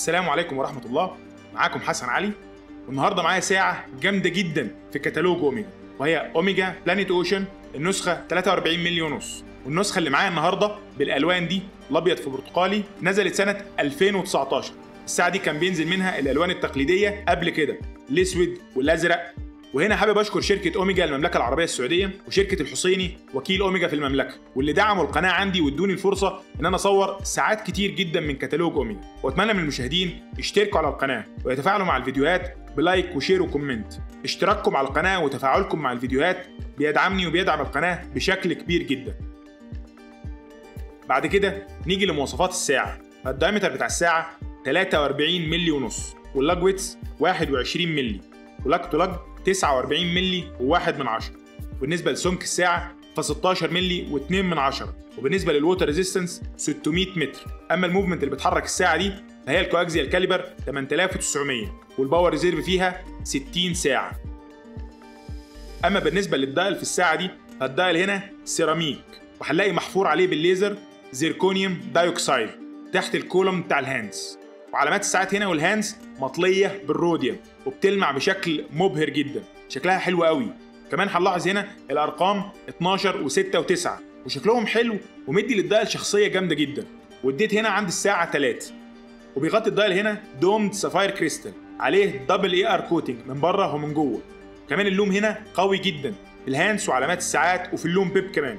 السلام عليكم ورحمة الله معاكم حسن علي والنهارده معايا ساعة جامدة جدا في كتالوج أوميجا وهي أوميجا بلانيت أوشن النسخة 43 ملي ونص والنسخة اللي معايا النهارده بالألوان دي الأبيض في برتقالي نزلت سنة 2019 الساعة دي كان بينزل منها الألوان التقليدية قبل كده الأسود والأزرق وهنا حابب اشكر شركه اوميجا المملكه العربيه السعوديه وشركه الحسيني وكيل اوميجا في المملكه واللي دعموا القناه عندي وادوني الفرصه ان انا اصور ساعات كتير جدا من كتالوج اوميجا واتمنى من المشاهدين يشتركوا على القناه ويتفاعلوا مع الفيديوهات بلايك وشير وكومنت اشتراككم على القناه وتفاعلكم مع الفيديوهات بيدعمني وبيدعم القناه بشكل كبير جدا بعد كده نيجي لمواصفات الساعه الدايمتر بتاع الساعه 43 ملي ونص واللاج ويتس 21 ملي ولاج تو لاج 49 ملي و1 من 10 بالنسبه لسمك الساعه ف 16 ملي و2 من 10 وبالنسبه للووتر ريزيستنس 600 متر اما الموفمنت اللي بتحرك الساعه دي فهي الكواكزيال كاليبر 8900 والباور ريزيرف فيها 60 ساعه اما بالنسبه للدايل في الساعه دي فالدايل هنا سيراميك وهنلاقي محفور عليه بالليزر زيركونيوم دايوكسايد تحت الكولوم بتاع الهاندز وعلامات الساعات هنا والهاندز مطليه بالروديوم وبتلمع بشكل مبهر جدا شكلها حلو قوي كمان هنلاحظ هنا الارقام 12 و6 و9 وشكلهم حلو ومدي للدايل شخصيه جامده جدا واديت هنا عند الساعه 3 وبيغطي الدايل هنا دومد سفاير كريستال عليه دبل اي ار كوتنج من بره ومن جوه كمان اللوم هنا قوي جدا في الهاندس وعلامات الساعات وفي اللوم بيب كمان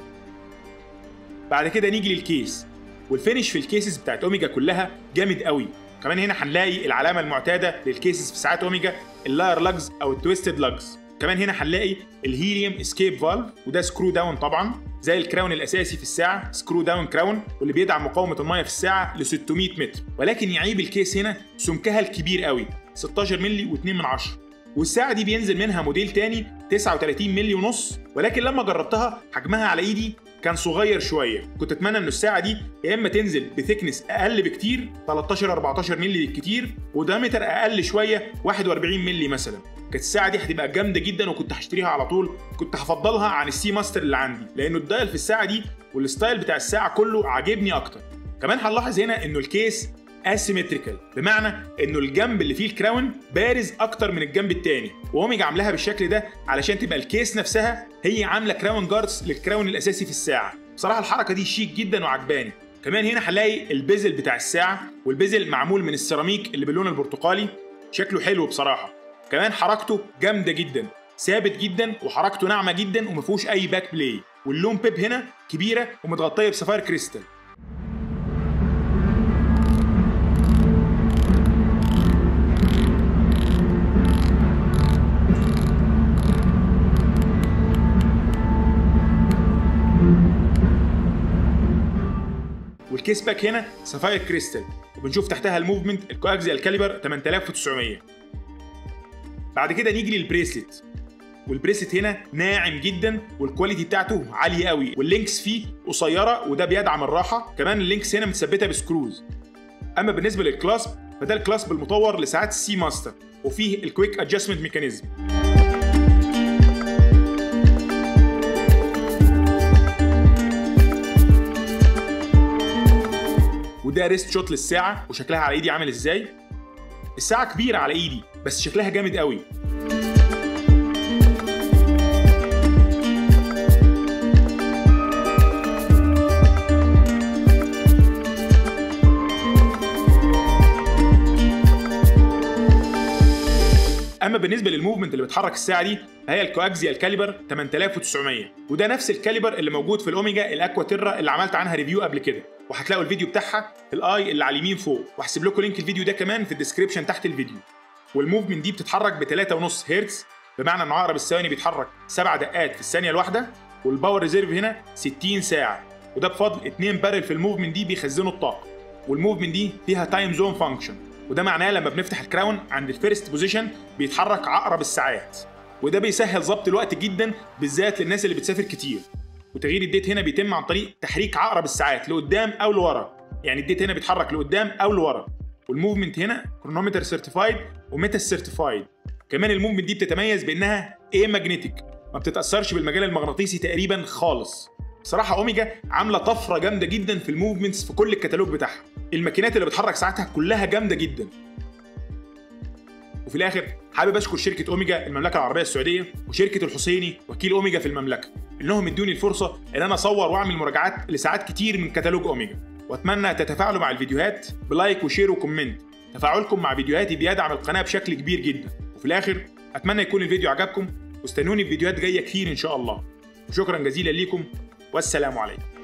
بعد كده نيجي للكيس والفينش في الكيسز بتاعت اوميجا كلها جامد قوي كمان هنا هنلاقي العلامه المعتاده للكيسز في ساعات اوميجا اللاير لاجز او التويستد لاجز كمان هنا هنلاقي الهيليوم اسكيب فالف وده سكرو داون طبعا زي الكراون الاساسي في الساعه سكرو داون كراون واللي بيدعم مقاومه الميه في الساعه ل 600 متر ولكن يعيب الكيس هنا سمكها الكبير قوي 16 مللي و2 من 10 والساعه دي بينزل منها موديل تاني 39 مللي ونص ولكن لما جربتها حجمها على ايدي كان صغير شويه كنت اتمنى ان الساعه دي يا اما تنزل بثيكنس اقل بكتير 13 14 مللي بالكتير ودايمتر اقل شويه 41 مللي مثلا كانت الساعه دي هتبقى جامده جدا وكنت هشتريها على طول كنت هفضلها عن السي ماستر اللي عندي لانه الدايل في الساعه دي والستايل بتاع الساعه كله عاجبني اكتر كمان هنلاحظ هنا انه الكيس اسيمتريكال بمعنى انه الجنب اللي فيه الكراون بارز اكتر من الجنب التاني واوميجا عاملاها بالشكل ده علشان تبقى الكيس نفسها هي عامله كراون جاردز للكراون الاساسي في الساعه بصراحه الحركه دي شيك جدا وعجباني كمان هنا هنلاقي البيزل بتاع الساعه والبيزل معمول من السيراميك اللي باللون البرتقالي شكله حلو بصراحه كمان حركته جامده جدا ثابت جدا وحركته ناعمه جدا ومفيهوش اي باك بلاي واللون بيب هنا كبيره ومتغطيه بسفاير كريستال والكيس باك هنا سفاير كريستال وبنشوف تحتها الموفمنت الكواكزيال كاليبر 8900 بعد كده نيجي للبريسلت والبريسلت هنا ناعم جدا والكواليتي بتاعته عاليه قوي واللينكس فيه قصيره وده بيدعم الراحه كمان اللينكس هنا متثبته بسكروز اما بالنسبه للكلاسب فده الكلاسب المطور لساعات السي ماستر وفيه الكويك ادجستمنت ميكانيزم وده ريست شوت للساعه وشكلها على ايدي عامل ازاي الساعه كبيره على ايدي بس شكلها جامد قوي اما بالنسبه للموفمنت اللي بتحرك الساعه دي فهي الكواكزيال كاليبر 8900 وده نفس الكاليبر اللي موجود في الاوميجا الاكوا تيرا اللي عملت عنها ريفيو قبل كده وهتلاقوا الفيديو بتاعها في الاي اللي على اليمين فوق وهسيب لكم لينك الفيديو ده كمان في الديسكربشن تحت الفيديو والموفمنت دي بتتحرك ب 3.5 هرتز بمعنى ان عقرب الثواني بيتحرك 7 دقات في الثانيه الواحده والباور ريزيرف هنا 60 ساعه وده بفضل 2 بارل في الموفمنت دي بيخزنوا الطاقه والموفمنت دي فيها تايم زون فانكشن وده معناه لما بنفتح الكراون عند الفيرست بوزيشن بيتحرك عقرب الساعات وده بيسهل ظبط الوقت جدا بالذات للناس اللي بتسافر كتير وتغيير الديت هنا بيتم عن طريق تحريك عقرب الساعات لقدام او لورا يعني الديت هنا بيتحرك لقدام او لورا والموفمنت هنا كرونومتر سيرتيفايد وميتا سيرتيفايد كمان الموفمنت دي بتتميز بانها ايه ماجنتيك ما بتتاثرش بالمجال المغناطيسي تقريبا خالص بصراحه اوميجا عامله طفره جامده جدا في الموفمنتس في كل الكتالوج بتاعها الماكينات اللي بتحرك ساعتها كلها جامده جدا وفي الاخر حابب اشكر شركه اوميجا المملكه العربيه السعوديه وشركه الحسيني وكيل اوميجا في المملكه انهم ادوني الفرصه ان انا اصور واعمل مراجعات لساعات كتير من كتالوج اوميجا واتمنى تتفاعلوا مع الفيديوهات بلايك وشير وكومنت تفاعلكم مع فيديوهاتي بيدعم القناه بشكل كبير جدا وفي الاخر اتمنى يكون الفيديو عجبكم واستنوني في فيديوهات جايه كتير ان شاء الله وشكرا جزيلا ليكم والسلام عليكم